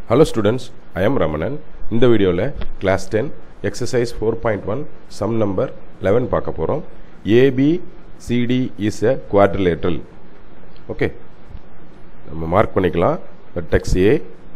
Hello students I am Ramanan இந்த வீடியோவில் class ten exercise four point one sum number eleven பார்க்க போகிறோம் AB CD is a quadrilateral okay நம்ம mark பண்ணிக்கலாம் vertex A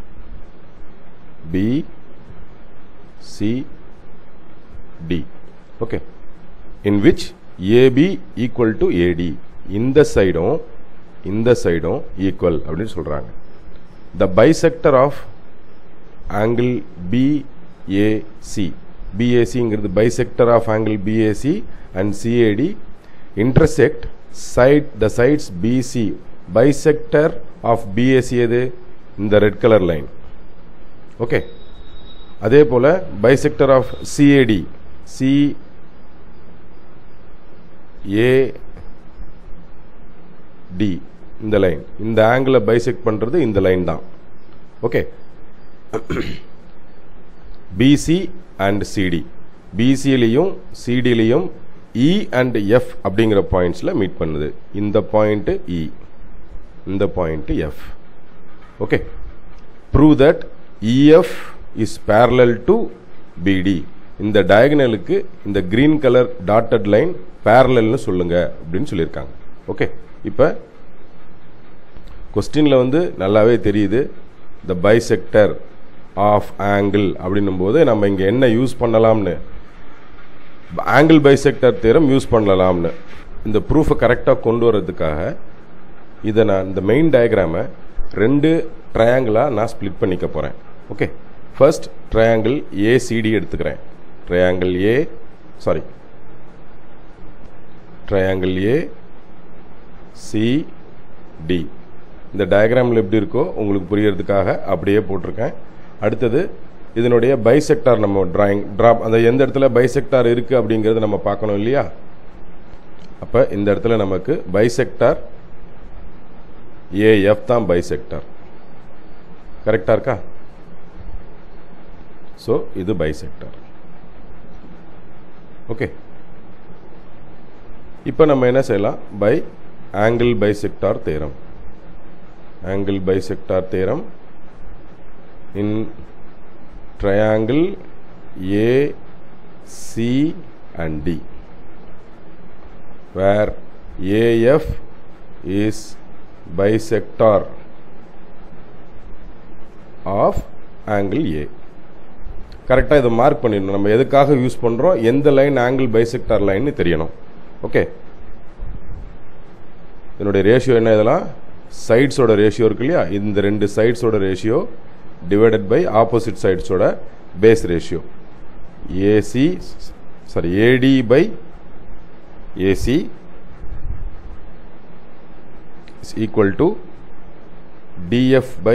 B C D okay in which AB equal to AD இந்த சைடும் இந்த சைடும் ஈக்குவல் அப்படின்னு சொல்கிறாங்க the bisector of angle BAC பிஏசிங்கிறது bisector of angle BAC and CAD intersect side the sides BC bisector of BAC எது இந்த red colour line okay அதே போல் bisector of CAD C A D இந்த லைன் இந்த ஆங்கிளை பைசெக்ட் பண்ணுறது இந்த லைன் தான் ஓகே பிசி அண்ட் சிடி பிசிலையும் சிடிலையும் இ அண்ட் எஃப் அப்படிங்கிற பாயிண்ட்ஸில் மீட் பண்ணுது இந்த பாயிண்ட்டு இ இந்த point F okay prove that EF is parallel to BD இந்த டயகனலுக்கு இந்த கிரீன் கலர் டாட்டட் லைன் பேரலல்னு சொல்லுங்க அப்படின்னு சொல்லியிருக்காங்க ஓகே இப்போ கொஸ்டினில் வந்து நல்லாவே தெரியுது த பைசெக்டர் ஆஃப் ஆங்கிள் அப்படின்னும் போது நம்ம இங்கே என்ன யூஸ் பண்ணலாம்னு ஆங்கிள் பைசெக்டர் தேரம் யூஸ் பண்ணலாம்னு இந்த ப்ரூஃபை கரெக்டாக கொண்டு வர்றதுக்காக இதை நான் இந்த மெயின் டயக்ராமை ரெண்டு ட்ரையாங்கிளாக நான் ஸ்ப்ளிட் பண்ணிக்க போகிறேன் ஓகே ஃபர்ஸ்ட் ட்ரையாங்கிள் ஏசிடி எடுத்துக்கிறேன் triangle A sorry triangle A CD இந்த டயக்ராமில் எப்படி இருக்கோ உங்களுக்கு புரியறதுக்காக அப்படியே போட்டிருக்கேன் அடுத்தது இதனுடைய பைசெக்டார் நம்ம டிராயிங் ட்ராப் அந்த எந்த இடத்துல பைசெக்டார் இருக்குது அப்படிங்கிறத நம்ம பார்க்கணும் இல்லையா அப்போ இந்த இடத்துல நமக்கு பைசெக்டார் ஏஎஃப் தான் பைசெக்டார் கரெக்டாக இருக்கா ஸோ இது பைசெக்டார் ஓகே இப்போ நம்ம என்ன செய்யலாம் பை angle bisector theorem angle bisector theorem in triangle A, C and D where AF is bisector of angle A கரெக்டாக இதை மார்க் பண்ணிடணும் நம்ம எதுக்காக யூஸ் பண்ணுறோம் எந்த லைன் ஆங்கிள் பைசெக்டார் லைன்னு தெரியணும் ஓகே இதனுடைய ரேஷியோ என்ன இதெல்லாம் சைட்ஸோட ரேஷியோ இருக்கு இல்லையா இந்த ரெண்டு சைட்ஸோட ரேஷியோ டிவைடட் பை ஆப்போசிட் சைட்ஸோட base ratio AC sorry AD by AC is equal to DF by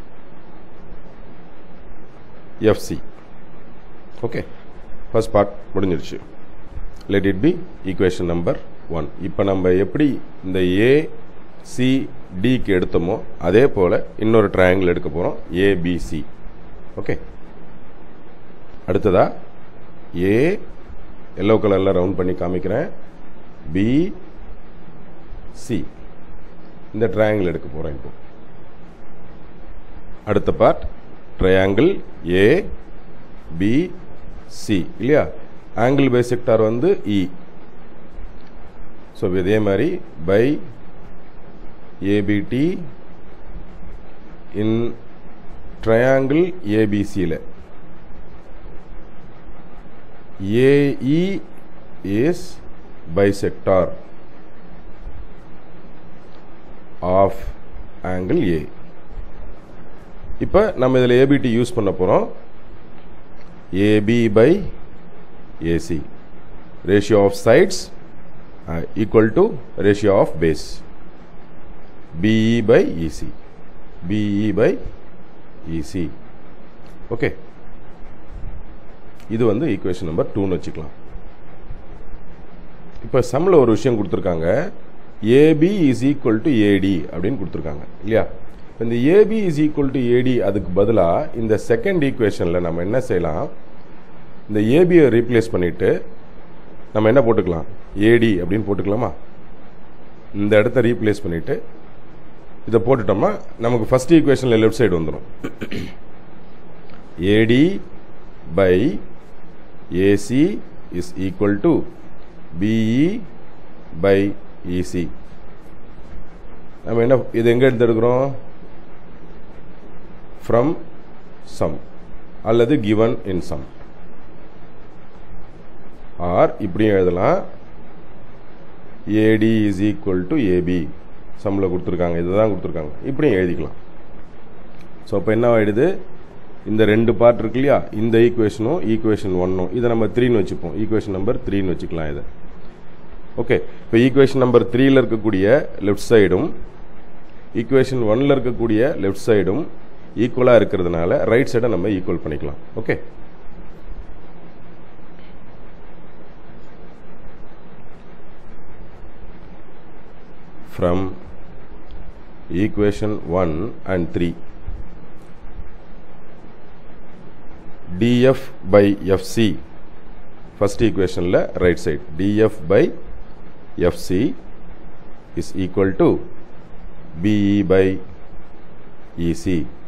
FC okay first part முடிஞ்சிருச்சு let it be equation number one இப்போ நம்ம எப்படி இந்த ஏ சி டிக்கு எடுத்தோமோ அதே போல் இன்னொரு ட்ரையாங்கிள் எடுக்க போகிறோம் ஏபிசி ஓகே அடுத்ததா ஏ எல்லோ கலரில் ரவுண்ட் பண்ணி காமிக்கிறேன் பி சி இந்த ட்ரையாங்கிள் எடுக்க போகிறேன் இப்போ அடுத்த part triangle A B C இல்லையா ஆங்கிள் பைசெக்டார் வந்து இ ஸோ இதே மாதிரி பை ABT in triangle ABCயில் AE is bisector of angle A இப்போ நம்ம இதில் ஏபிடி யூஸ் பண்ண போகிறோம் AB by AC ratio of sides equal to ratio of base BE by EC. BE by EC. Okay இது வந்து ஈக்குவேஷன் நம்பர் டூன்னு வச்சுக்கலாம் இப்போ சம்மில் ஒரு விஷயம் கொடுத்துருக்காங்க AB is equal to AD அப்படின்னு கொடுத்துருக்காங்க இல்லையா இந்த AB is equal to AD அதுக்கு பதிலாக இந்த செகண்ட் ஈக்குவேஷனில் நம்ம என்ன செய்யலாம் இந்த ஏபியை ரீப்ளேஸ் பண்ணிவிட்டு நம்ம என்ன போட்டுக்கலாம் ஏடி அப்படின்னு போட்டுக்கலாமா இந்த இடத்த ரீப்ளேஸ் பண்ணிவிட்டு இதை போட்டுட்டோம்னா நமக்கு ஃபஸ்ட் ஈக்குவேஷனில் லெஃப்ட் சைடு வந்துடும் AD by AC is equal to BE by EC நம்ம என்ன இது எங்கே எடுத்துருக்குறோம் ஃப்ரம் சம் அல்லது கிவன் இன் சம் ஆர் இப்படியும் எழுதலாம் AD is equal to AB சம்மில் கொடுத்துருக்காங்க இதுதான் கொடுத்துருக்காங்க இப்படியும் எழுதிக்கலாம் ஸோ அப்போ என்ன ஆகிடுது இந்த ரெண்டு பார்ட் இருக்கு இல்லையா இந்த ஈக்குவேஷனும் ஈக்குவேஷன் ஒன்னும் இதை நம்ம த்ரீன்னு வச்சுப்போம் ஈக்குவேஷன் நம்பர் த்ரீன்னு வச்சுக்கலாம் இதை ஓகே இப்போ ஈக்குவேஷன் நம்பர் த்ரீல இருக்கக்கூடிய லெஃப்ட் சைடும் ஈக்குவேஷன் ஒன்ல இருக்கக்கூடிய லெஃப்ட் சைடும் ஈக்குவலாக இருக்கிறதுனால ரைட் சைடை நம்ம ஈக்குவல் பண்ணிக்கலாம் okay from equation 1 and 3 df by fc first equation la right side df by fc is equal to be by ec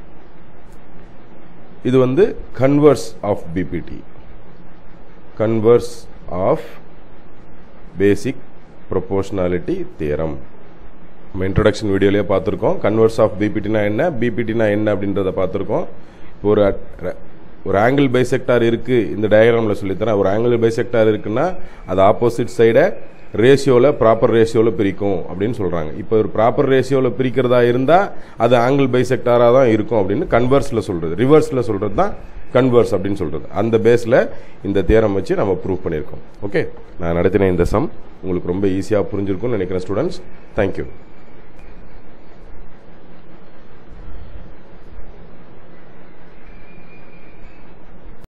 இது வந்து converse of BPT converse of basic proportionality theorem நம்ம introduction வீடியோலேயே பார்த்துருக்கோம் converse of பிபிடினா என்ன பிபிடினா என்ன அப்படின்றத பார்த்துருக்கோம் இப்போ ஒரு ஒரு ஆங்கிள் பைசெக்டார் இருக்குது இந்த டயக்ராமில் சொல்லித்தரேன் ஒரு ஆங்கிள் பைசெக்டார் இருக்குன்னா அது ஆப்போசிட் சைடை ரேஷியோவில் ப்ராப்பர் ரேஷியோவில் பிரிக்கும் அப்படின்னு சொல்கிறாங்க இப்போ ஒரு ப்ராப்பர் ரேஷியோவில் பிரிக்கிறதா இருந்தால் அது ஆங்கிள் பைசெக்டாராக தான் இருக்கும் அப்படின்னு கன்வர்ஸில் சொல்கிறது ரிவர்ஸில் சொல்கிறது தான் கன்வர்ஸ் அப்படின்னு சொல்கிறது அந்த பேஸில் இந்த தேரம் வச்சு நம்ம ப்ரூவ் பண்ணியிருக்கோம் ஓகே நான் நடத்தின இந்த சம் உங்களுக்கு ரொம்ப ஈஸியாக புரிஞ்சிருக்கும்னு நினைக்கிறேன் ஸ்டூடெண்ட்ஸ் தேங்க்யூ